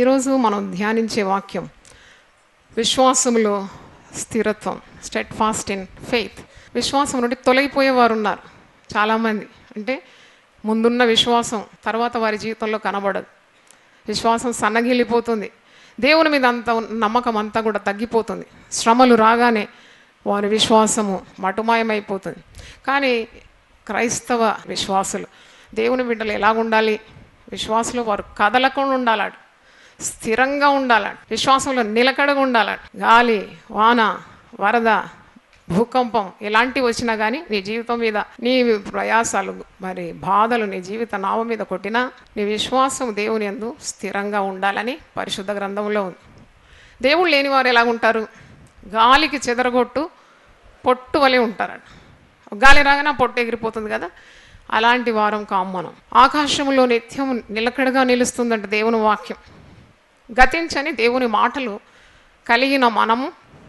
ఈరోజు మనం ధ్యానించే వాక్యం విశ్వాసంలో స్థిరత్వం స్టెట్ ఫాస్ట్ ఇన్ ఫెయిత్ విశ్వాసం నుండి తొలగిపోయేవారు ఉన్నారు చాలామంది అంటే ముందున్న విశ్వాసం తర్వాత వారి జీవితంలో కనబడదు విశ్వాసం సన్నగిల్లిపోతుంది దేవుని మీద అంత ఉన్న నమ్మకం అంతా కూడా తగ్గిపోతుంది శ్రమలు రాగానే వారి విశ్వాసము మటుమాయమైపోతుంది కానీ క్రైస్తవ విశ్వాసులు దేవుని బిడ్డలు ఎలా ఉండాలి విశ్వాసులు వారు కదలకుండా ఉండాలట స్థిరంగా ఉండాలట విశ్వాసంలో నిలకడగా ఉండాలట గాలి వాన వరద భూకంపం ఇలాంటివి వచ్చినా కానీ నీ జీవితం మీద నీ ప్రయాసాలు మరి బాధలు నీ జీవిత నావ మీద కొట్టినా నీ విశ్వాసం దేవుని యందు స్థిరంగా ఉండాలని పరిశుద్ధ గ్రంథంలో ఉంది దేవుడు లేని వారు ఎలా ఉంటారు గాలికి చెదరగొట్టు పొట్టు వలె ఉంటారట గాలి రాగానే ఆ పొట్టు ఎగిరిపోతుంది కదా అలాంటి వారం కాం మనం ఆకాశంలో నిత్యం నిలకడగా నిలుస్తుందంట దేవుని వాక్యం గతించని దేవుని మాటలు కలిగిన మనము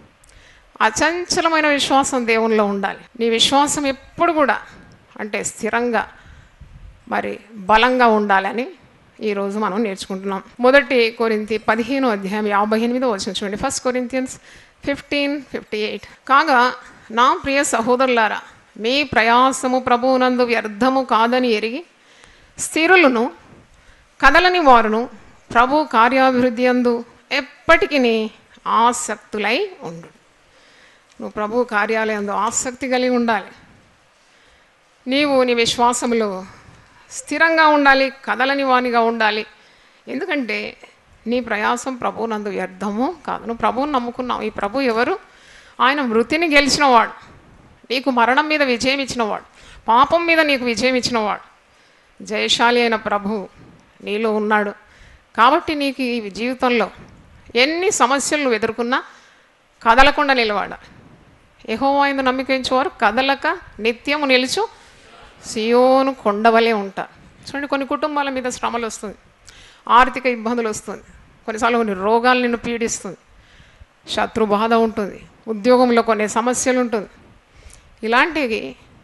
అచంచలమైన విశ్వాసం దేవునిలో ఉండాలి నీ విశ్వాసం ఎప్పుడు కూడా అంటే స్థిరంగా మరి బలంగా ఉండాలని ఈరోజు మనం నేర్చుకుంటున్నాం మొదటి కొరింతి పదిహేను అధ్యాయం యాభై ఎనిమిదో వచ్చిన చూడండి first Corinthians fifteen fifty eight కాగా నా ప్రియ సహోదరులారా మీ ప్రయాసము ప్రభువునందు వ్యర్థము కాదని ఎరిగి స్థిరులను కదలని వారును ప్రభు కార్యాభివృద్ధి అందు ఎప్పటికీ ఆసక్తులై ఉండు నువ్వు ప్రభు కార్యాలయంలో ఆసక్తి కలిగి ఉండాలి నీవు నీ విశ్వాసంలో స్థిరంగా ఉండాలి కదలని వానిగా ఉండాలి ఎందుకంటే నీ ప్రయాసం ప్రభు నందు వ్యర్థము కాదు నువ్వు ప్రభువుని నమ్ముకున్నావు ఈ ప్రభు ఎవరు ఆయన మృతిని గెలిచినవాడు నీకు మరణం మీద విజయం ఇచ్చినవాడు పాపం మీద నీకు విజయం ఇచ్చినవాడు జయశాలి అయిన ప్రభు నీలో ఉన్నాడు కాబట్టి నీకు ఈ జీవితంలో ఎన్ని సమస్యలు నువ్వు ఎదుర్కొన్నా కదలకుండా నిలబడాలి యెహోవా నమ్మికించేవారు కదలక నిత్యము నిలుచు సియోను కొండవలే ఉంటారు చూడండి కొన్ని కుటుంబాల మీద శ్రమలు వస్తుంది ఆర్థిక ఇబ్బందులు వస్తుంది కొన్నిసార్లు కొన్ని రోగాలు నిన్ను పీడిస్తుంది శత్రు బాధ ఉంటుంది ఉద్యోగంలో కొన్ని సమస్యలు ఉంటుంది ఇలాంటివి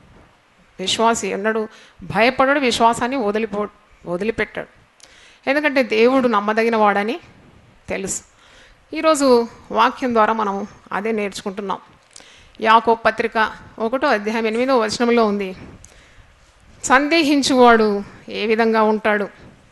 విశ్వాసి ఎన్నడు భయపడడు విశ్వాసాన్ని వదిలిపో వదిలిపెట్టాడు ఎందుకంటే దేవుడు నమ్మదగిన వాడని తెలుసు ఈరోజు వాక్యం ద్వారా మనం అదే నేర్చుకుంటున్నాం యాకో పత్రిక ఒకటో అధ్యాయం ఎనిమిదో వచనంలో ఉంది సందేహించువాడు ఏ విధంగా ఉంటాడు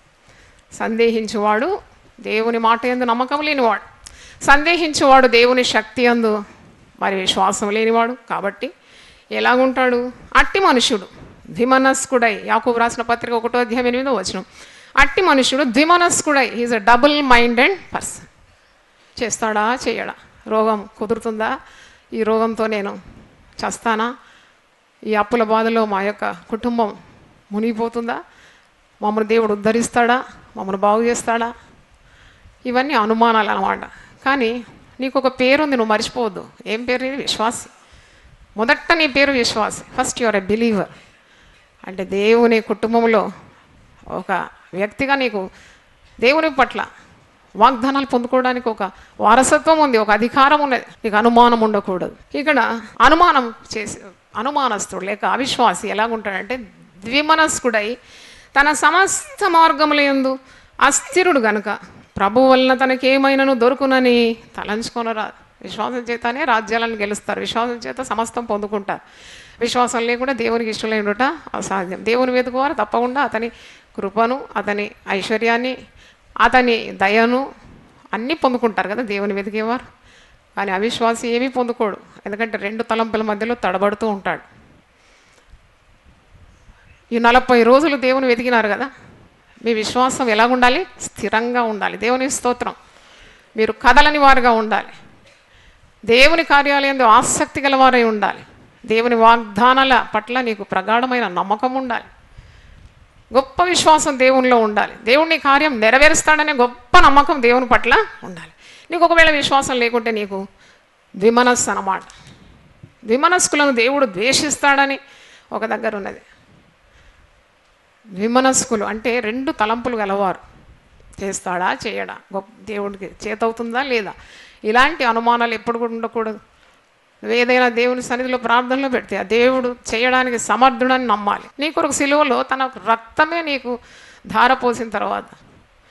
సందేహించువాడు దేవుని మాట ఎందు నమ్మకం లేనివాడు సందేహించువాడు దేవుని శక్తి అందు మరి విశ్వాసం లేనివాడు కాబట్టి ఎలాగుంటాడు అట్టి మనుషుడు ధిమనస్కుడై యాకూబ్ రాసిన పత్రిక ఒకటో అధ్యాయం ఎనిమిదో వచనం అట్టి మనుషుడు ధిమనస్కుడై is a double minded person చేస్తాడా చేయడా రోగం కుదురుతుందా ఈ రోగంతో నేను చస్తానా ఈ అప్పుల బాధలో మా యొక్క కుటుంబం మునిగిపోతుందా మమ్మల్ని దేవుడు ఉద్ధరిస్తాడా మమ్మల్ని బాగు చేస్తాడా ఇవన్నీ అనుమానాలు అన్నమాట కానీ నీకు ఒక పేరు ఉంది నువ్వు మర్చిపోవద్దు ఏం పేరు ఇది విశ్వాసి మొదట నీ పేరు విశ్వాసి ఫస్ట్ యువర్ ఎ బిలీవర్ అంటే దేవుని కుటుంబంలో ఒక వ్యక్తిగా నీకు దేవుని పట్ల వాగ్దానాలు పొందుకోవడానికి ఒక వారసత్వం ఉంది ఒక అధికారం ఉన్నది నీకు అనుమానం ఉండకూడదు ఇక్కడ అనుమానం చేసి అనుమానస్తుడు లేక అవిశ్వాసి ఎలాగుంటాడంటే ద్విమనస్కుడై తన సమస్త మార్గముల యందు అస్థిరుడు గనుక ప్రభు వలన తనకేమైనాను దొరుకునని తలంచుకొనరా విశ్వాసం చేతనే రాజ్యాలను గెలుస్తారు విశ్వాసం చేత సమస్తం పొందుకుంటారు విశ్వాసం లేకుండా దేవునికి ఇష్టమైనట అసాధ్యం దేవుని వెతుకువారు తప్పకుండా అతని కృపను అతని ఐశ్వర్యాన్ని అతని దయను అన్నీ పొందుకుంటారు కదా దేవుని వెతికేవారు కానీ అవిశ్వాసి ఏమీ పొందుకోడు ఎందుకంటే రెండు తలంపుల మధ్యలో తడబడుతూ ఉంటాడు ఈ నలభై రోజులు దేవుని వెతికినారు కదా మీ విశ్వాసం ఎలా ఉండాలి స్థిరంగా ఉండాలి దేవుని స్తోత్రం మీరు కదలని వారుగా ఉండాలి దేవుని కార్యాలయంలో ఆసక్తి గలవారై ఉండాలి దేవుని వాగ్దానాల పట్ల నీకు ప్రగాఢమైన నమ్మకం ఉండాలి గొప్ప విశ్వాసం దేవునిలో ఉండాలి దేవుని కార్యం నెరవేరుస్తాడనే గొప్ప నమ్మకం దేవుని పట్ల ఉండాలి నీకు ఒకవేళ విశ్వాసం లేకుంటే నీకు ద్విమనస్సు అన్నమాట ద్విమనస్కులను దేవుడు ద్వేషిస్తాడని ఒక దగ్గర ఉన్నది ద్విమనస్కులు అంటే రెండు తలంపులు గలవారు చేస్తాడా చేయడా గొప్ప దేవుడికి చేతవుతుందా లేదా ఇలాంటి అనుమానాలు ఎప్పుడు కూడా ఉండకూడదు నువ్వు ఏదైనా దేవుని సన్నిధిలో ప్రార్థనలో పెడితే ఆ దేవుడు చేయడానికి సమర్థుడని నమ్మాలి నీ కొరకు సిలువలో తన రక్తమే నీకు ధారపోసిన తర్వాత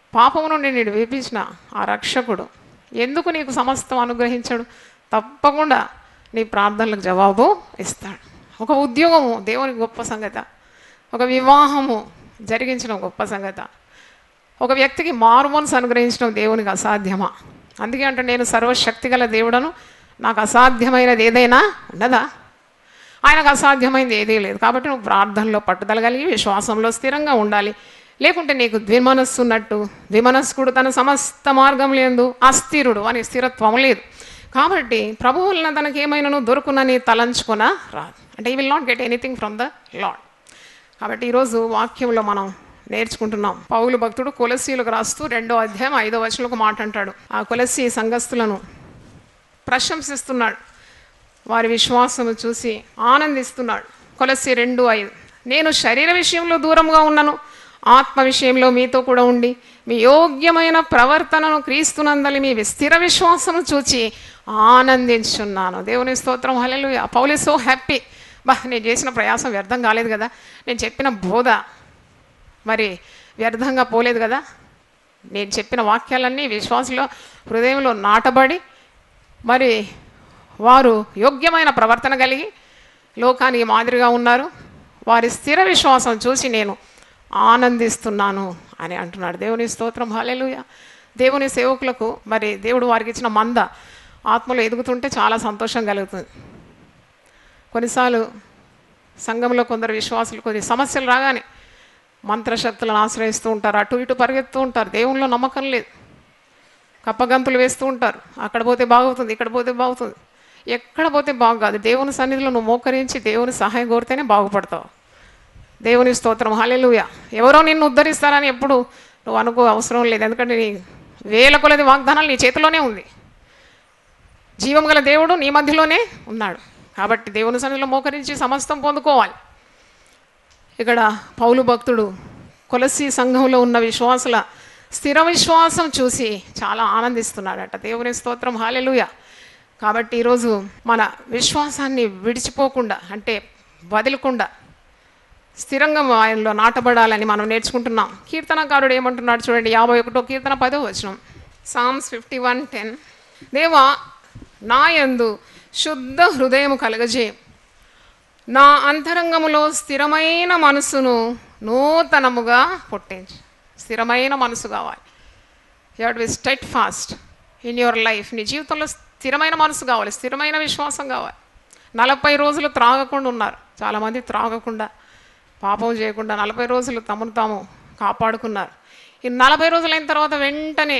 పాపము నుండి నేను విడిపించిన ఆ రక్షకుడు ఎందుకు నీకు సమస్తం అనుగ్రహించాడు తప్పకుండా నీ ప్రార్థనలకు జవాబు ఇస్తాడు ఒక ఉద్యోగము దేవునికి గొప్ప సంగత ఒక వివాహము జరిగించడం గొప్ప సంగత ఒక వ్యక్తికి మారుమనసు అనుగ్రహించడం దేవునికి అసాధ్యమా అందుకే అంటే నేను సర్వశక్తి గల దేవుడను నాకు అసాధ్యమైనది ఏదైనా ఉన్నదా ఆయనకు అసాధ్యమైనది ఏదీ లేదు కాబట్టి నువ్వు ప్రార్థనలో పట్టుదల కలిగి విశ్వాసంలో స్థిరంగా ఉండాలి లేకుంటే నీకు ద్విమనస్సు ఉన్నట్టు ద్విమనస్కుడు తన సమస్త మార్గం లేదు అస్థిరుడు అని స్థిరత్వం లేదు కాబట్టి ప్రభు వలన తనకి ఏమైనాను దొరుకునని తలంచుకొన రాదు అంటే he will not get anything from the Lord కాబట్టి ఈరోజు వాక్యంలో మనం నేర్చుకుంటున్నాం పౌలు భక్తుడు కొలసీలకు రాస్తూ రెండో అధ్యాయం ఐదో వచనంలో ఒక మాట అంటాడు ఆ కొలసి సంఘస్థులను ప్రశంసిస్తున్నాడు వారి విశ్వాసము చూసి ఆనందిస్తున్నాడు కొలసి రెండు ఐదు నేను శరీర విషయంలో దూరంగా ఉన్నాను ఆత్మ విషయంలో మీతో కూడా ఉండి మీ యోగ్యమైన ప్రవర్తనను క్రీస్తునందలి మీ స్థిర విశ్వాసము చూచి ఆనందించున్నాను దేవుని స్తోత్రం హలెలు పౌలి సో హ్యాపీ బా నేను చేసిన ప్రయాసం వ్యర్థం కాలేదు కదా నేను చెప్పిన బోధ మరి వ్యర్థంగా పోలేదు కదా నేను చెప్పిన వాక్యాలన్నీ విశ్వాసంలో హృదయంలో నాటబడి మరి వారు యోగ్యమైన ప్రవర్తన కలిగి లోకానికి మాదిరిగా ఉన్నారు వారి స్థిర విశ్వాసం చూసి నేను ఆనందిస్తున్నాను అని అంటున్నాడు దేవుని స్తోత్రం హాలేలుయ దేవుని సేవకులకు మరి దేవుడు వారికి ఇచ్చిన మంద ఆత్మలో ఎదుగుతుంటే చాలా సంతోషం కలుగుతుంది కొన్నిసార్లు సంఘంలో కొందరు విశ్వాసులు కొన్ని సమస్యలు రాగానే మంత్రశక్తులను ఆశ్రయిస్తూ ఉంటారు అటు ఇటు పరిగెత్తూ ఉంటారు దేవునిలో నమ్మకం లేదు కప్పగంతులు వేస్తూ ఉంటారు అక్కడ పోతే బాగుతుంది ఇక్కడ పోతే బాగుతుంది ఎక్కడ పోతే బాగు కాదు దేవుని సన్నిధిలో నువ్వు మోకరించి దేవుని సహాయం కోరితేనే బాగుపడతావు దేవుని స్తోత్రం హాలెలుయ ఎవరో నిన్ను ఉద్ధరిస్తారని ఎప్పుడు నువ్వు అనుకో అవసరం లేదు ఎందుకంటే నీ వేల కొలది వాగ్దానాలు నీ చేతిలోనే ఉంది జీవం గల దేవుడు నీ మధ్యలోనే ఉన్నాడు కాబట్టి దేవుని సన్నిధిలో మోకరించి సమస్తం పొందుకోవాలి ఇక్కడ పౌలు భక్తుడు కొలసి సంఘంలో ఉన్న విశ్వాసుల స్థిర విశ్వాసం చూసి చాలా ఆనందిస్తున్నాడట దేవుని స్తోత్రం హాలెలుయ కాబట్టి ఈరోజు మన విశ్వాసాన్ని విడిచిపోకుండా అంటే వదలకుండా స్థిరంగా ఆయనలో నాటబడాలని మనం నేర్చుకుంటున్నాం కీర్తనకారుడు ఏమంటున్నాడు చూడండి యాభై ఒకటో కీర్తన పదో వచనం సామ్స్ ఫిఫ్టీ వన్ టెన్ దేవా నా యందు శుద్ధ హృదయము కలగజే నా అంతరంగములో స్థిరమైన మనసును నూతనముగా పుట్టించు స్థిరమైన మనసు కావాలి you to be steadfast in your life నీ జీవితంలో స్థిరమైన మనసు కావాలి స్థిరమైన విశ్వాసం కావాలి నలభై రోజులు త్రాగకుండా ఉన్నారు చాలామంది త్రాగకుండా పాపం చేయకుండా నలభై రోజులు తమను తాము కాపాడుకున్నారు ఈ నలభై రోజులైన తర్వాత వెంటనే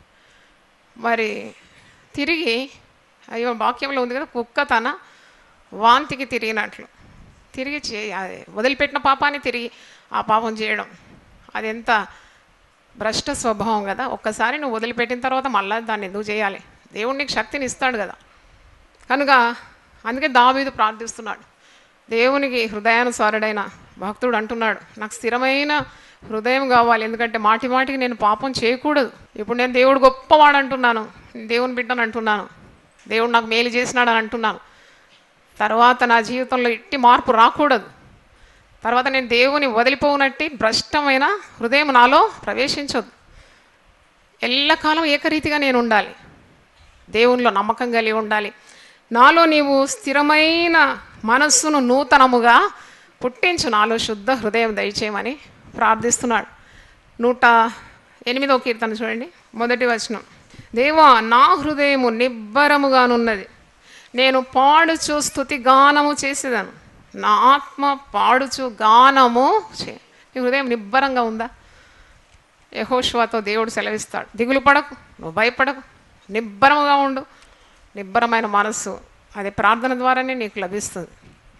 మరి తిరిగి అయ్యో వాక్యంలో ఉంది కదా కుక్క తన వాంతికి తిరిగినట్లు తిరిగి చే అది వదిలిపెట్టిన పాపాన్ని తిరిగి ఆ పాపం చేయడం అది ఎంత భ్రష్ట స్వభావం కదా ఒక్కసారి నువ్వు వదిలిపెట్టిన తర్వాత మళ్ళీ దాన్ని ఎందుకు చేయాలి దేవుడు నీకు శక్తిని ఇస్తాడు కదా కనుక అందుకే దావీదు ప్రార్థిస్తున్నాడు దేవునికి హృదయానుసారుడైన భక్తుడు అంటున్నాడు నాకు స్థిరమైన హృదయం కావాలి ఎందుకంటే మాటి మాటికి నేను పాపం చేయకూడదు ఇప్పుడు నేను దేవుడు గొప్పవాడు అంటున్నాను దేవుని బిడ్డను అంటున్నాను దేవుడు నాకు మేలు చేసినాడు అని అంటున్నాను తర్వాత నా జీవితంలో ఇట్టి మార్పు రాకూడదు తర్వాత నేను దేవుని వదిలిపోనట్టి భ్రష్టమైన హృదయం నాలో ప్రవేశించొద్దు ఎల్లకాలం ఏకరీతిగా నేను ఉండాలి దేవునిలో నమ్మకం కలిగి ఉండాలి నాలో నీవు స్థిరమైన మనస్సును నూతనముగా పుట్టించు నాలో శుద్ధ హృదయం దయచేయమని ప్రార్థిస్తున్నాడు నూట ఎనిమిదో కీర్తన చూడండి మొదటి వచనం దేవా నా హృదయము నిబ్బరముగానున్నది నేను పాడుచు స్థుతి గానము చేసేదాను నా ఆత్మ పాడుచు గానము చే నీ హృదయం నిబ్బరంగా ఉందా యహోష్వాతో దేవుడు సెలవిస్తాడు దిగులు పడకు నువ్వు భయపడకు నిబ్బరముగా ఉండు నిబ్బరమైన మనస్సు అది ప్రార్థన ద్వారానే నీకు లభిస్తుంది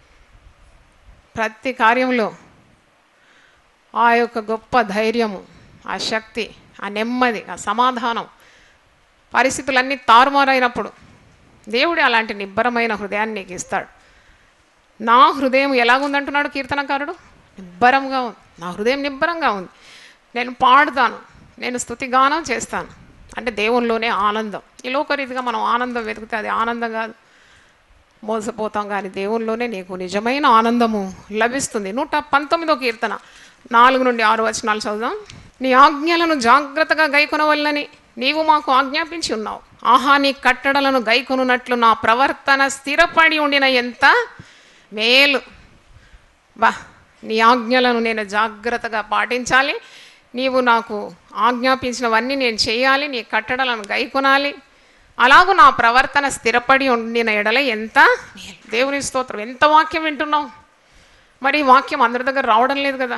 ప్రతి కార్యంలో ఆ యొక్క గొప్ప ధైర్యము ఆ శక్తి ఆ నెమ్మది ఆ సమాధానం పరిస్థితులన్నీ తారుమారైనప్పుడు దేవుడు అలాంటి నిబ్బరమైన హృదయాన్ని నీకు ఇస్తాడు నా హృదయం ఎలాగుందంటున్నాడు కీర్తనకారుడు నిబ్బరంగా ఉంది నా హృదయం నిబ్బరంగా ఉంది నేను పాడుతాను నేను స్థుతిగానం చేస్తాను అంటే దేవునిలోనే ఆనందం ఈ లోకరీతిగా మనం ఆనందం వెతికితే అది ఆనందం కాదు మోసపోతాం కానీ దేవునిలోనే నీకు నిజమైన ఆనందము లభిస్తుంది నూట పంతొమ్మిదో కీర్తన నాలుగు నుండి ఆరు వచనాలు చదువుదాం నీ ఆజ్ఞలను జాగ్రత్తగా గైకొనవల్లని నీవు మాకు ఆజ్ఞాపించి ఉన్నావు ఆహా నీ కట్టడలను గైకొనున్నట్లు నా ప్రవర్తన స్థిరపడి ఉండిన ఎంత మేలు బా నీ ఆజ్ఞలను నేను జాగ్రత్తగా పాటించాలి నీవు నాకు ఆజ్ఞాపించినవన్నీ నేను చేయాలి నీ కట్టడలను గైకొనాలి అలాగూ నా ప్రవర్తన స్థిరపడి ఉండిన ఎడల ఎంత మేలు. దేవుని స్తోత్రం ఎంత వాక్యం వింటున్నావు మరి ఈ వాక్యం అందరి దగ్గర రావడం లేదు కదా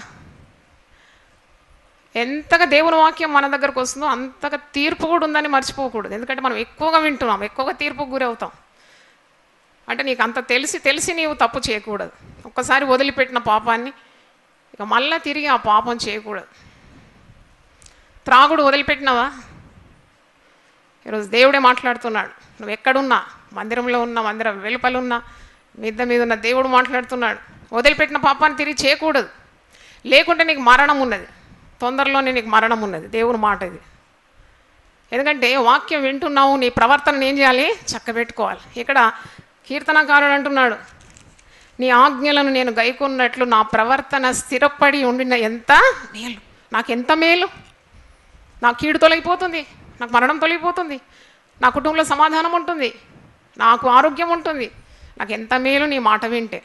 ఎంతగా దేవుని వాక్యం మన దగ్గరకు వస్తుందో అంతగా తీర్పు కూడా ఉందని మర్చిపోకూడదు ఎందుకంటే మనం ఎక్కువగా వింటున్నాం ఎక్కువగా తీర్పుకు గురి అవుతాం అంటే నీకు అంత తెలిసి తెలిసి నీవు తప్పు చేయకూడదు ఒక్కసారి వదిలిపెట్టిన పాపాన్ని ఇక మళ్ళీ తిరిగి ఆ పాపం చేయకూడదు త్రాగుడు వదిలిపెట్టినావా ఈరోజు దేవుడే మాట్లాడుతున్నాడు నువ్వు ఎక్కడున్నా మందిరంలో ఉన్నా మందిరం వెలుపలున్నా మిద్ద మీద ఉన్న దేవుడు మాట్లాడుతున్నాడు వదిలిపెట్టిన పాపాన్ని తిరిగి చేయకూడదు లేకుంటే నీకు మరణం ఉన్నది తొందరలోనే నీకు మరణం ఉన్నది దేవుని మాట ఇది ఎందుకంటే వాక్యం వింటున్నావు నీ ప్రవర్తనను ఏం చేయాలి చక్కబెట్టుకోవాలి ఇక్కడ కీర్తనకారుడు అంటున్నాడు నీ ఆజ్ఞలను నేను గైకొన్నట్లు నా ప్రవర్తన స్థిరపడి ఉండిన ఎంత మేలు నాకు ఎంత మేలు నా కీడు తొలగిపోతుంది నాకు మరణం తొలగిపోతుంది నా కుటుంబంలో సమాధానం ఉంటుంది నాకు ఆరోగ్యం ఉంటుంది నాకు ఎంత మేలు నీ మాట వింటే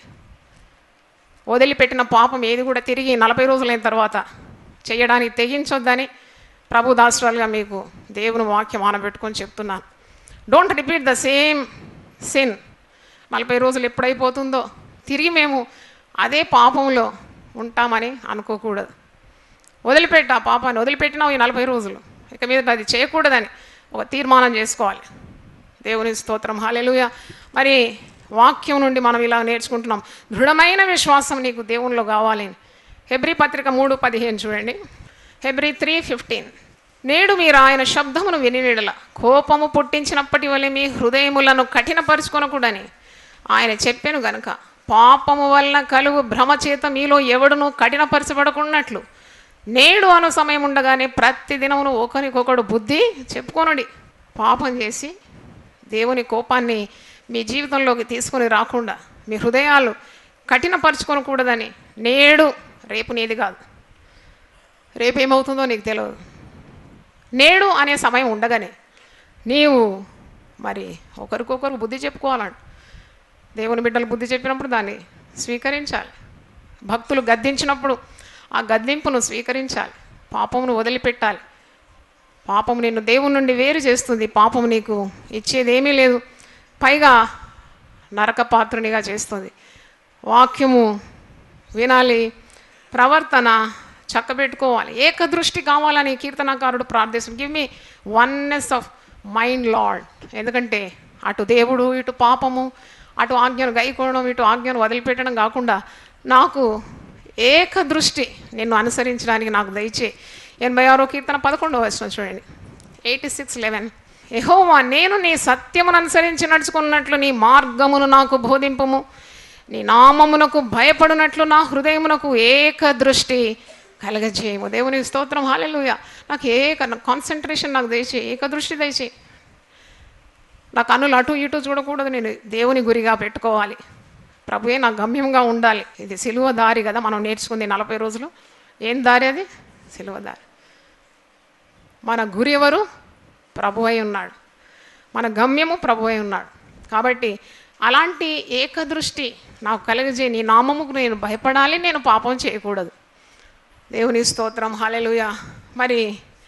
వదిలిపెట్టిన పాపం ఏది కూడా తిరిగి నలభై రోజులైన తర్వాత చేయడానికి తెగించొద్దని ప్రభు దాసురాలుగా మీకు దేవుని వాక్యం ఆనబెట్టుకొని చెప్తున్నాను don't repeat the same sin నలభై రోజులు ఎప్పుడైపోతుందో తిరిగి మేము అదే పాపంలో ఉంటామని అనుకోకూడదు వదిలిపెట్టు ఆ పాపాన్ని వదిలిపెట్టినావు ఈ నలభై రోజులు ఇక మీద అది చేయకూడదని ఒక తీర్మానం చేసుకోవాలి దేవుని స్తోత్రం హాలెలుయ మరి వాక్యం నుండి మనం ఇలా నేర్చుకుంటున్నాం దృఢమైన విశ్వాసం నీకు దేవునిలో కావాలి హెబ్రి పత్రిక మూడు పదిహేను చూడండి హెబ్రి త్రీ ఫిఫ్టీన్ నేడు మీరు ఆయన శబ్దమును వినినీడల కోపము పుట్టించినప్పటి వల్ల మీ హృదయములను కఠినపరుచుకొనకూడని ఆయన చెప్పాను గనుక పాపము వల్ల కలుగు భ్రమ చేత మీలో ఎవడును కఠినపరచబడకున్నట్లు నేడు అను సమయం ఉండగానే ప్రతి దినమును ఒకరికొకడు బుద్ధి చెప్పుకొనుడి పాపం చేసి దేవుని కోపాన్ని మీ జీవితంలోకి తీసుకొని రాకుండా మీ హృదయాలు కఠినపరుచుకొనకూడదని నేడు రేపు నీది కాదు రేపు ఏమవుతుందో నీకు తెలియదు నేడు అనే సమయం ఉండగానే నీవు మరి ఒకరికొకరు బుద్ధి చెప్పుకోవాలంట దేవుని బిడ్డలు బుద్ధి చెప్పినప్పుడు దాన్ని స్వీకరించాలి భక్తులు గద్దించినప్పుడు ఆ గద్దింపును స్వీకరించాలి పాపమును వదిలిపెట్టాలి పాపం నిన్ను దేవుని నుండి వేరు చేస్తుంది పాపం నీకు ఇచ్చేది ఏమీ లేదు పైగా నరక పాత్రునిగా చేస్తుంది వాక్యము వినాలి ప్రవర్తన చక్కబెట్టుకోవాలి ఏకదృష్టి కావాలని కీర్తనకారుడు ప్రార్థిస్తుంది give me oneness of mind Lord ఎందుకంటే అటు దేవుడు ఇటు పాపము అటు ఆజ్ఞను గైకోవడం ఇటు ఆజ్ఞను వదిలిపెట్టడం కాకుండా నాకు ఏకదృష్టి నిన్ను అనుసరించడానికి నాకు దయచే ఎనభై ఆరో కీర్తన పదకొండవ వచ్చిన చూడండి ఎయిటీ సిక్స్ లెవెన్ ఎహోవా నేను నీ సత్యమును అనుసరించి నడుచుకున్నట్లు నీ మార్గమును నాకు బోధింపము నీ నామమునకు భయపడినట్లు నా హృదయమునకు ఏక దృష్టి కలగజేయము దేవుని స్తోత్రం హాలెలుయ నాకు ఏక కాన్సన్ట్రేషన్ నాకు దయచే ఏక దృష్టి దయచే నా కన్నులు అటు ఇటు చూడకూడదు నేను దేవుని గురిగా పెట్టుకోవాలి ప్రభువే నా గమ్యంగా ఉండాలి ఇది సిలువ దారి కదా మనం నేర్చుకుంది నలభై రోజులు ఏం దారి అది సిలువ దారి మన గురి ఎవరు ప్రభు అయి ఉన్నాడు మన గమ్యము ప్రభు అయి ఉన్నాడు కాబట్టి అలాంటి ఏకదృష్టి నాకు కలిగజే నీ నామముకు నేను భయపడాలి నేను పాపం చేయకూడదు దేవుని స్తోత్రం హలెలుయ మరి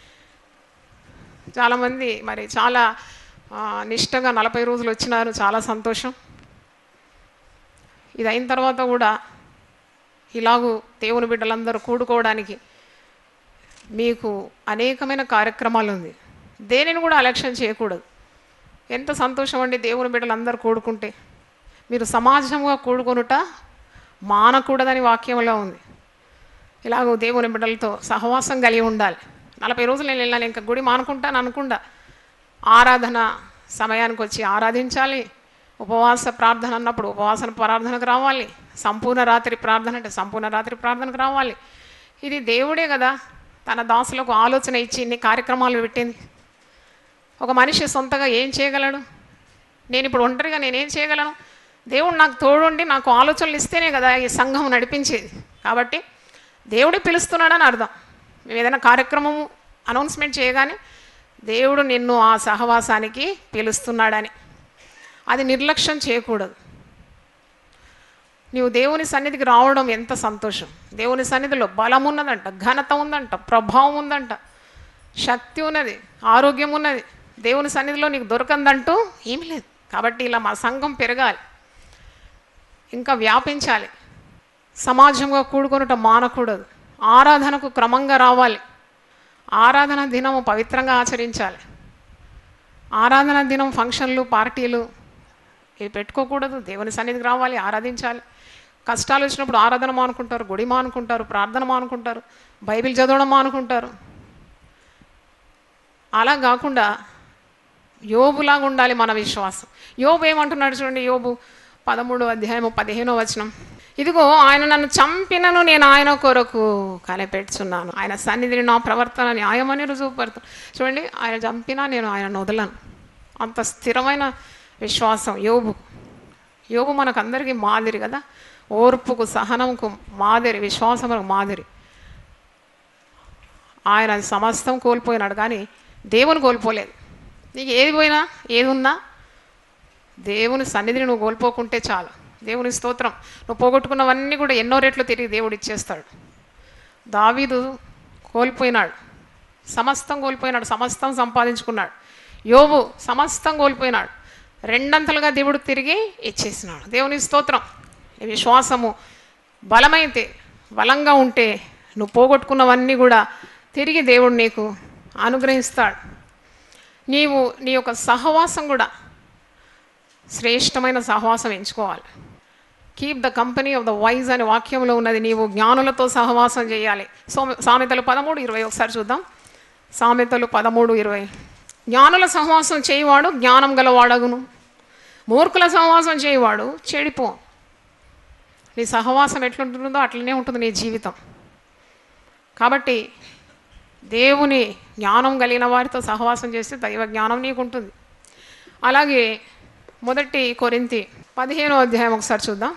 చాలామంది మరి చాలా ఆ, నిష్టగా నలభై రోజులు వచ్చినారు చాలా సంతోషం ఇది అయిన తర్వాత కూడా ఇలాగూ దేవుని బిడ్డలందరూ కూడుకోవడానికి మీకు అనేకమైన కార్యక్రమాలు ఉంది దేనిని కూడా అలక్ష్యం చేయకూడదు ఎంత సంతోషం అండి దేవుని బిడ్డలందరూ కూడుకుంటే మీరు సమాజంగా కూడుకొనుట మానకూడదని వాక్యంలో ఉంది ఇలాగో దేవుని బిడ్డలతో సహవాసం కలిగి ఉండాలి నలభై రోజులు నేను వెళ్ళాను ఇంకా గుడి మానుకుంటాను అనుకుండా ఆరాధన సమయానికి వచ్చి ఆరాధించాలి ఉపవాస ప్రార్థన అన్నప్పుడు ఉపవాస ప్రార్థనకు రావాలి సంపూర్ణ రాత్రి ప్రార్థన అంటే సంపూర్ణ రాత్రి ప్రార్థనకు రావాలి ఇది దేవుడే కదా తన దాసులకు ఆలోచన ఇచ్చి ఇన్ని కార్యక్రమాలు పెట్టింది ఒక మనిషి సొంతగా ఏం చేయగలడు నేను ఇప్పుడు ఒంటరిగా నేనేం చేయగలను దేవుడు నాకు తోడుండి నాకు ఆలోచనలు ఇస్తేనే కదా ఈ సంఘం నడిపించేది కాబట్టి దేవుడే పిలుస్తున్నాడని అర్థం మేము ఏదైనా కార్యక్రమం అనౌన్స్మెంట్ చేయగానే దేవుడు నిన్ను ఆ సహవాసానికి పిలుస్తున్నాడని అది నిర్లక్ష్యం చేయకూడదు నీవు దేవుని సన్నిధికి రావడం ఎంత సంతోషం దేవుని సన్నిధిలో బలం ఉన్నదంట ఘనత ఉందంట ప్రభావం ఉందంట శక్తి ఉన్నది ఆరోగ్యం ఉన్నది దేవుని సన్నిధిలో నీకు దొరకందంటూ ఏమీ లేదు కాబట్టి ఇలా మా సంఘం పెరగాలి ఇంకా వ్యాపించాలి సమాజంగా కూడుకొనుట మానకూడదు ఆరాధనకు క్రమంగా రావాలి ఆరాధన దినము పవిత్రంగా ఆచరించాలి ఆరాధన దినం ఫంక్షన్లు పార్టీలు ఇవి పెట్టుకోకూడదు దేవుని సన్నిధికి రావాలి ఆరాధించాలి కష్టాలు వచ్చినప్పుడు ఆరాధన మానుకుంటారు గుడి మానుకుంటారు ప్రార్థన మానుకుంటారు బైబిల్ చదవడం మానుకుంటారు అలా కాకుండా యోబులాగా ఉండాలి మన విశ్వాసం యోబు ఏమంటున్నాడు చూడండి యోబు పదమూడు అధ్యాయము పదిహేనో వచనం ఇదిగో ఆయన నన్ను చంపినను నేను ఆయన కొరకు కనిపెట్టుచున్నాను ఆయన సన్నిధిని నా ప్రవర్తన న్యాయమని రుజువుపడుతాను చూడండి ఆయన చంపినా నేను ఆయన వదలను అంత స్థిరమైన విశ్వాసం యోబు యోబు మనకు అందరికీ మాదిరి కదా ఓర్పుకు సహనంకు మాదిరి విశ్వాసములకు మాదిరి ఆయన సమస్తం కోల్పోయినాడు కానీ దేవుని కోల్పోలేదు నీకు ఏది పోయినా ఏది ఉన్నా దేవుని సన్నిధిని నువ్వు కోల్పోకుంటే చాలు దేవుని స్తోత్రం నువ్వు పోగొట్టుకున్నవన్నీ కూడా ఎన్నో రెట్లు తిరిగి దేవుడు ఇచ్చేస్తాడు దావీదు కోల్పోయినాడు సమస్తం కోల్పోయినాడు సమస్తం సంపాదించుకున్నాడు యోబు సమస్తం కోల్పోయినాడు రెండంతలుగా దేవుడు తిరిగి ఇచ్చేసినాడు దేవుని స్తోత్రం ఈ విశ్వాసము బలమైతే బలంగా ఉంటే నువ్వు పోగొట్టుకున్నవన్నీ కూడా తిరిగి దేవుడు నీకు అనుగ్రహిస్తాడు నీవు నీ యొక్క సహవాసం కూడా శ్రేష్టమైన సహవాసం ఎంచుకోవాలి keep the company of the wise అనే వాక్యంలో ఉన్నది నీవు జ్ఞానులతో సహవాసం చేయాలి సో సామెతలు పదమూడు ఇరవై ఒకసారి చూద్దాం సామెతలు పదమూడు ఇరవై జ్ఞానుల సహవాసం చేయవాడు జ్ఞానం గలవాడగును మూర్ఖుల సహవాసం చేయవాడు చెడిపో నీ సహవాసం ఎట్లుంటుందో అట్లనే ఉంటుంది నీ జీవితం కాబట్టి దేవుని జ్ఞానం కలిగిన వారితో సహవాసం చేస్తే దైవ జ్ఞానం నీకు ఉంటుంది అలాగే మొదటి కొరింతి పదిహేనో అధ్యాయం ఒకసారి చూద్దాం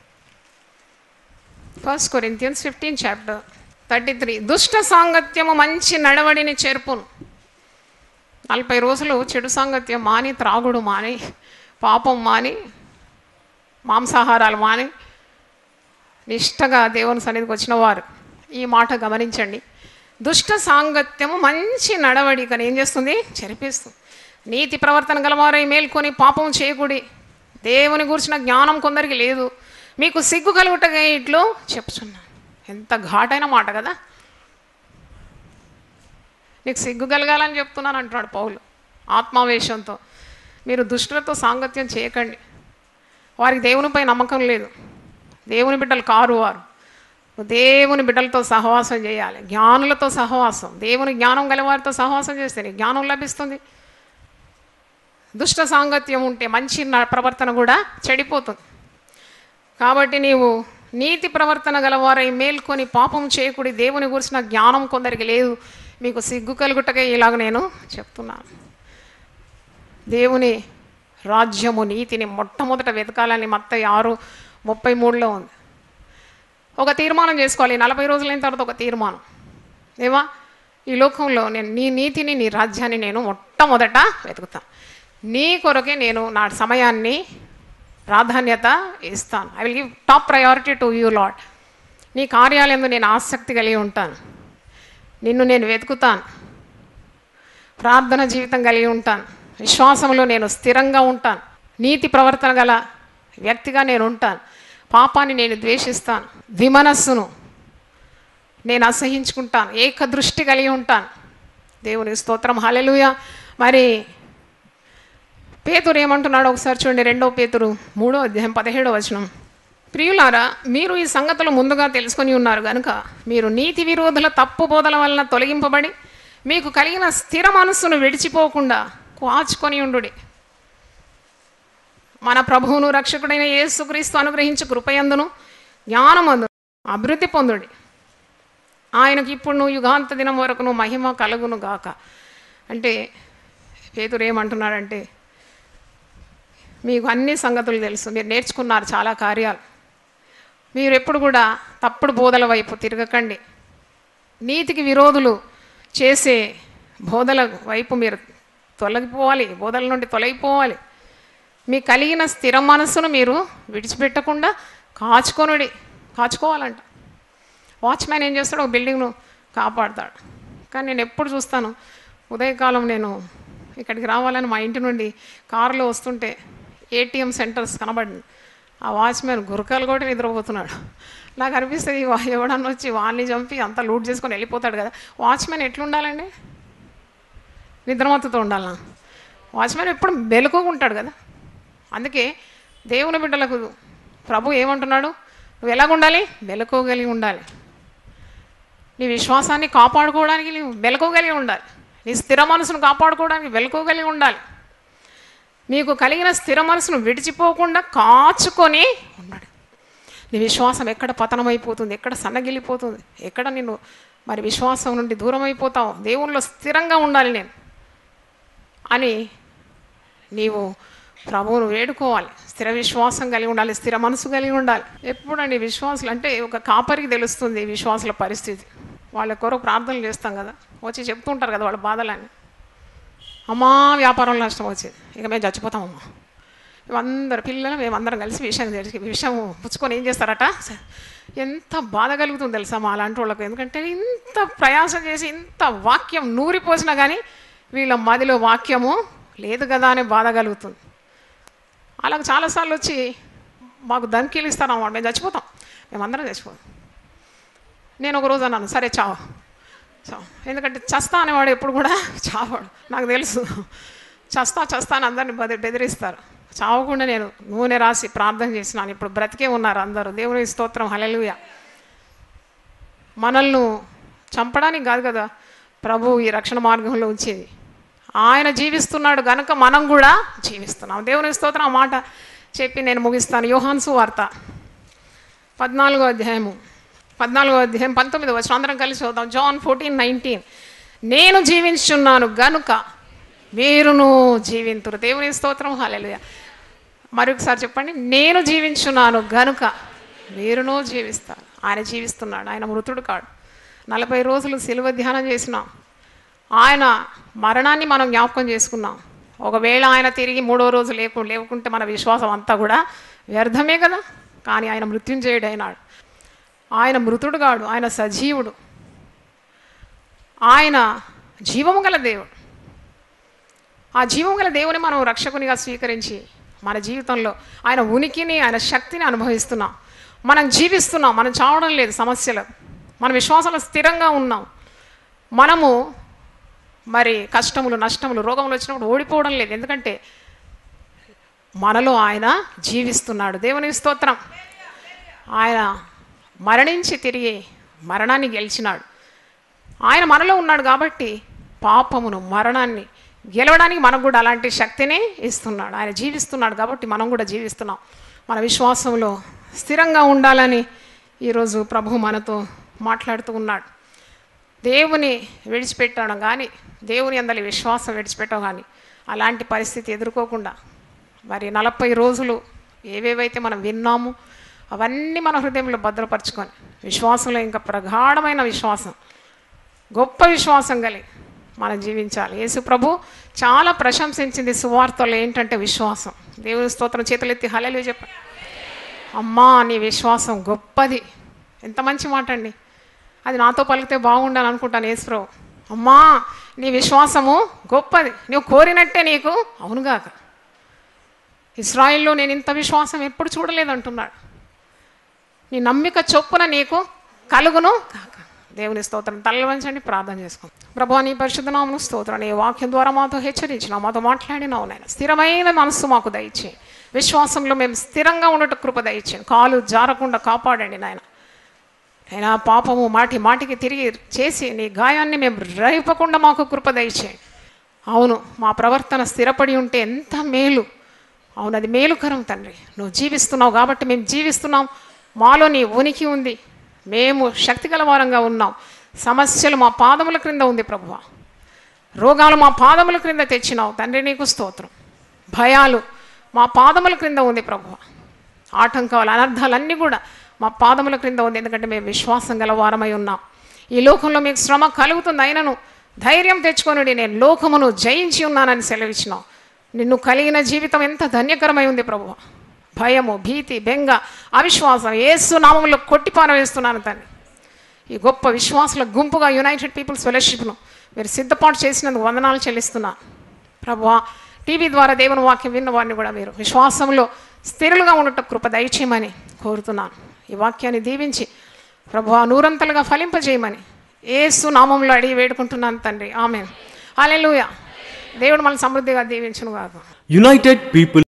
first Corinthians fifteen chapter thirty three దుష్ట సాంగత్యము మంచి నడవడిని చేర్పును నలభై రోజులు చెడు సాంగత్యం మాని త్రాగుడు మాని పాపం మాని మాంసాహారాలు మాని నిష్టగా దేవుని సన్నిధికి వచ్చిన వారు ఈ మాట గమనించండి దుష్ట సాంగత్యము మంచి నడవడికని ఏం చేస్తుంది చెరిపిస్తుంది నీతి ప్రవర్తన గలవారై మేల్కొని పాపం చేయకూడి దేవుని గురించిన జ్ఞానం కొందరికి లేదు మీకు సిగ్గు కలుగుటగా ఇట్లు చెప్తున్నాను ఎంత ఘాటైన మాట కదా నీకు సిగ్గు కలగాలని చెప్తున్నాను అంటున్నాడు పౌలు ఆత్మావేశంతో మీరు దుష్టులతో సాంగత్యం చేయకండి వారికి దేవునిపై నమ్మకం లేదు దేవుని బిడ్డలు కారు వారు దేవుని బిడ్డలతో సహవాసం చేయాలి జ్ఞానులతో సహవాసం దేవుని జ్ఞానం గలవారితో సహవాసం చేస్తే నీకు జ్ఞానం లభిస్తుంది దుష్ట సాంగత్యం ఉంటే మంచి న- ప్రవర్తన కూడా చెడిపోతుంది కాబట్టి నీవు నీతి ప్రవర్తన గలవారై మేల్కొని పాపం చేయకుడి దేవుని గురించిన జ్ఞానం కొందరికి లేదు మీకు సిగ్గు కలుగుటకే ఇలాగ నేను చెప్తున్నాను దేవుని రాజ్యము నీతిని మొట్టమొదట వెతకాలని మత్త ఆరు ముప్పై మూడులో ఉంది ఒక తీర్మానం చేసుకోవాలి నలభై రోజులైన తర్వాత ఒక తీర్మానం ఏవా ఈ లోకంలో నేను నీ నీతిని నీ రాజ్యాన్ని నేను మొట్టమొదట వెతుకుతాను నీ కొరకే నేను నా సమయాన్ని ప్రాధాన్యత ఇస్తాను I will give top priority to you Lord నీ కార్యాలయంలో నేను ఆసక్తి కలిగి ఉంటాను నిన్ను నేను వెతుకుతాను ప్రార్థన జీవితం కలిగి ఉంటాను విశ్వాసంలో నేను స్థిరంగా ఉంటాను నీతి ప్రవర్తన గల వ్యక్తిగా నేను ఉంటాను పాపాన్ని నేను ద్వేషిస్తాను విమనస్సును నేను అసహించుకుంటాను ఏక దృష్టి కలిగి ఉంటాను దేవుని స్తోత్రం హల్లెలూయా మరి పేతురు ఏమంటున్నాడు ఒకసారి చూడండి రెండో పేతురు మూడో అధ్యాయం పదిహేడో వచనం ప్రియులారా మీరు ఈ సంగతులు ముందుగా తెలుసుకొని ఉన్నారు కనుక మీరు నీతి విరోధుల తప్పు బోధల వలన తొలగింపబడి మీకు కలిగిన స్థిర మనస్సును విడిచిపోకుండా కాచుకొని ఉండుడి మన ప్రభువును రక్షకుడైన యేసుక్రీస్తు అనుగ్రహించు కృపయందును జ్ఞానమందును అభివృద్ధి పొందుడి ఆయనకి ఇప్పుడు నువ్వు యుగాంత దినం వరకు నువ్వు మహిమ కలుగును గాక అంటే పేతురు ఏమంటున్నాడంటే మీకు అన్ని సంగతులు తెలుసు మీరు నేర్చుకున్నారు చాలా కార్యాలు మీరు ఎప్పుడు కూడా తప్పుడు బోధల వైపు తిరగకండి నీతికి విరోధులు చేసే బోధల వైపు మీరు తొలగిపోవాలి బోధల నుండి తొలగిపోవాలి మీ కలిగిన స్థిర మనస్సును మీరు విడిచిపెట్టకుండా కాచుకొనుడి కాచుకోవాలంట వాచ్మ్యాన్ ఏం చేస్తాడు ఒక బిల్డింగ్ను కాపాడుతాడు కానీ నేను ఎప్పుడు చూస్తాను ఉదయకాలం నేను ఇక్కడికి రావాలని మా ఇంటి నుండి కారులో వస్తుంటే ఏటీఎం సెంటర్స్ కనబడింది ఆ వాచ్మ్యాన్ గురకాలు కూడా నిద్రపోతున్నాడు నాకు అనిపిస్తుంది వా- ఎవడన్నా వచ్చి వాళ్ళని చంపి అంతా లూట్ చేసుకొని వెళ్ళిపోతాడు కదా వాచ్మ్యాన్ ఎట్లుండాలండి నిద్రమత్తుతో ఉండాలా వాచ్మ్యాన్ ఎప్పుడు మెలకుగా ఉంటాడు కదా అందుకే దేవుని బిడ్డలకు ప్రభు ఏమంటున్నాడు నువ్వు ఎలాగ ఉండాలి మెలకువగలిగి ఉండాలి నీ విశ్వాసాన్ని కాపాడుకోవడానికి నీవు మెలకువగలిగి ఉండాలి నీ స్థిర మనసును కాపాడుకోవడానికి మెలకువగలిగి ఉండాలి నీకు కలిగిన స్థిర మనసును విడిచిపోకుండా కాచుకొని ఉన్నాడు నీ విశ్వాసం ఎక్కడ పతనమైపోతుంది ఎక్కడ సన్నగిల్లిపోతుంది ఎక్కడ నిన్ను మరి విశ్వాసం నుండి దూరం అయిపోతావు దేవునిలో స్థిరంగా ఉండాలి నేను అని నీవు ప్రభువును వేడుకోవాలి స్థిర విశ్వాసం కలిగి ఉండాలి స్థిర మనసు కలిగి ఉండాలి ఎప్పుడండి విశ్వాసులు అంటే ఒక కాపరికి తెలుస్తుంది ఈ విశ్వాసుల పరిస్థితి వాళ్ళ కొరకు ప్రార్థనలు చేస్తాం కదా వచ్చి చెప్తుంటారు కదా వాళ్ళ బాధలని అమ్మా వ్యాపారంలో నష్టం వచ్చింది ఇక మేము చచ్చిపోతామమ్మా మేమందరు పిల్లలు మేమందరం కలిసి విషయం తెలిసి విషయం పుచ్చుకొని ఏం చేస్తారట ఎంత బాధ కలుగుతుంది తెలుసా మా అలాంటి వాళ్ళకు ఎందుకంటే ఇంత ప్రయాసం చేసి ఇంత వాక్యం నూరిపోసినా కానీ వీళ్ళ మదిలో వాక్యము లేదు కదా అనే బాధ కలుగుతుంది అలాగ చాలాసార్లు వచ్చి మాకు ధమ్కీలు ఇస్తారన్నమాట మేము చచ్చిపోతాం మేమందరం చచ్చిపోతాం నేను ఒక రోజు అన్నాను సరే చావు చావు ఎందుకంటే చస్తా అనేవాడు ఎప్పుడు కూడా చావాడు నాకు తెలుసు చస్తా చస్తా అని అందరిని బెద బెదిరిస్తారు చావకుండా నేను నూనె రాసి ప్రార్థన చేసినాను ఇప్పుడు బ్రతికే ఉన్నారు అందరూ దేవుని స్తోత్రం హలెలుయ మనల్ని చంపడానికి కాదు కదా ప్రభు ఈ రక్షణ మార్గంలో ఉంచేది ఆయన జీవిస్తున్నాడు గనుక మనం కూడా జీవిస్తున్నాం దేవుని స్తోత్రం ఆ మాట చెప్పి నేను ముగిస్తాను యోహాన్సు వార్త పద్నాలుగో అధ్యాయము పద్నాలుగో అధ్యాయం పంతొమ్మిది వచ్చిన అందరం కలిసి చూద్దాం జాన్ ఫోర్టీన్ నైన్టీన్ నేను జీవించున్నాను గనుక మీరును జీవింతురు దేవుని స్తోత్రం హల్లెలూయా మరొకసారి చెప్పండి నేను జీవించున్నాను గనుక మీరును జీవిస్తారు ఆయన జీవిస్తున్నాడు ఆయన మృతుడు కాడు నలభై రోజులు సిలువ ధ్యానం చేసినాం ఆయన మరణాన్ని మనం జ్ఞాపకం చేసుకున్నాం ఒకవేళ ఆయన తిరిగి మూడో రోజు లేకు లేకుంటే మన విశ్వాసం అంతా కూడా వ్యర్థమే కదా కానీ ఆయన మృత్యుంజయుడు అయినాడు ఆయన మృతుడు కాడు ఆయన సజీవుడు ఆయన జీవము గల దేవుడు ఆ జీవం గల దేవుని మనం రక్షకునిగా స్వీకరించి మన జీవితంలో ఆయన ఉనికిని ఆయన శక్తిని అనుభవిస్తున్నాం మనం జీవిస్తున్నాం మనం చావడం లేదు సమస్యలు మన విశ్వాసంలో స్థిరంగా ఉన్నాం మనము మరి కష్టములు నష్టములు రోగములు వచ్చినప్పుడు ఓడిపోవడం లేదు ఎందుకంటే మనలో ఆయన జీవిస్తున్నాడు దేవుని స్తోత్రం ఆయన మరణించి తిరిగి మరణాన్ని గెలిచినాడు ఆయన మనలో ఉన్నాడు కాబట్టి పాపమును మరణాన్ని గెలవడానికి మనకు కూడా అలాంటి శక్తిని ఇస్తున్నాడు ఆయన జీవిస్తున్నాడు కాబట్టి మనం కూడా జీవిస్తున్నాం మన విశ్వాసంలో స్థిరంగా ఉండాలని ఈరోజు ప్రభు మనతో మాట్లాడుతూ ఉన్నాడు దేవుని విడిచిపెట్టడం కానీ దేవుని అందరి విశ్వాసం విడిచిపెట్టడం కానీ అలాంటి పరిస్థితి ఎదుర్కోకుండా మరి నలభై రోజులు ఏవేవైతే మనం విన్నామో అవన్నీ మన హృదయంలో భద్రపరచుకొని విశ్వాసంలో ఇంకా ప్రగాఢమైన విశ్వాసం గొప్ప విశ్వాసం కలిగి మనం జీవించాలి యేసు ప్రభు చాలా ప్రశంసించింది సువార్తలో ఏంటంటే విశ్వాసం దేవుని స్తోత్రం చేతులెత్తి హలలు చెప్ప అమ్మా నీ విశ్వాసం గొప్పది ఎంత మంచి మాట అండి అది నాతో పలికితే బాగుండాలని అనుకుంటాను యేసు ప్రభు అమ్మా నీ విశ్వాసము గొప్పది నువ్వు కోరినట్టే నీకు అవునుగాక ఇస్రాయిల్లో నేను ఇంత విశ్వాసం ఎప్పుడు చూడలేదు అంటున్నాడు నీ నమ్మిక చొప్పున నీకు కలుగును కాక దేవుని స్తోత్రం తల్ల వంచండి ప్రార్థన చేసుకో ప్రభా నీ పరిశుద్ధనామను స్తోత్రం నీ వాక్యం ద్వారా మాతో హెచ్చరించిన మాతో మాట్లాడినావు నాయన స్థిరమైన మనస్సు మాకు దయచే విశ్వాసంలో మేము స్థిరంగా ఉండటం కృప దయచేయండి కాలు జారకుండా కాపాడండి నాయన అయినా పాపము మాటి మాటికి తిరిగి చేసి నీ గాయాన్ని మేము రేపకుండా మాకు కృప దయచేయండి అవును మా ప్రవర్తన స్థిరపడి ఉంటే ఎంత మేలు అవును అది మేలుకరం తండ్రి నువ్వు జీవిస్తున్నావు కాబట్టి మేము జీవిస్తున్నాం మాలో నీ ఉనికి ఉంది మేము శక్తి గలవారంగా ఉన్నాం సమస్యలు మా పాదముల క్రింద ఉంది ప్రభువ రోగాలు మా పాదముల క్రింద తెచ్చినావు తండ్రి నీకు స్తోత్రం భయాలు మా పాదముల క్రింద ఉంది ప్రభువ ఆటంకాలు అనర్థాలన్నీ కూడా మా పాదముల క్రింద ఉంది ఎందుకంటే మేము విశ్వాసం గల వారమై ఉన్నాం ఈ లోకంలో మీకు శ్రమ కలుగుతుంది అయినను ధైర్యం తెచ్చుకొనుడి నేను లోకమును జయించి ఉన్నానని సెలవిచ్చినావు నిన్ను కలిగిన జీవితం ఎంత ధన్యకరమై ఉంది ప్రభు భయము భీతి బెంగ అవిశ్వాసం ఏసు నామంలో కొట్టిపాన వేస్తున్నాను తండ్రి ఈ గొప్ప విశ్వాసుల గుంపుగా యునైటెడ్ పీపుల్స్ ఫెలోషిప్ను మీరు సిద్ధపాటు చేసినందుకు వందనాలు చెల్లిస్తున్నా ప్రభువా టీవీ ద్వారా దేవుని వాక్యం విన్న వారిని కూడా మీరు విశ్వాసంలో స్థిరులుగా ఉండట కృప దయచేయమని కోరుతున్నాను ఈ వాక్యాన్ని దీవించి ప్రభువా నూరంతలుగా ఫలింపజేయమని ఏసు నామంలో అడిగి వేడుకుంటున్నాను తండ్రి ఆమె హల్లెలూయా దేవుడు మనల్ని సమృద్ధిగా దీవించును కాదు United People